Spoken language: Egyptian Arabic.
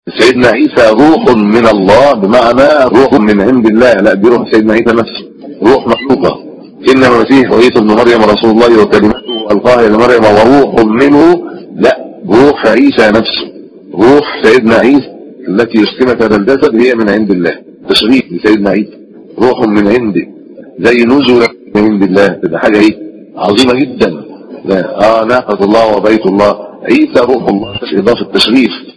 سيدنا عيسى روح من الله بمعنى روح من عند الله لا دي روح سيدنا عيسى نفسه روح مخلوقة إن المسيح وعيسى ابن مريم رسول الله وكلمته ألقاها إلى مريم وروح منه لا روح عيسى نفسه روح سيدنا عيسى التي يسكنت هذا الجسد هي من عند الله تشريف لسيدنا عيسى روح من عنده زي نزل من عند الله تبقى حاجة ايه عظيمة جدا لا اه ناقة الله وبيت الله عيسى روح الله إضافة تشريف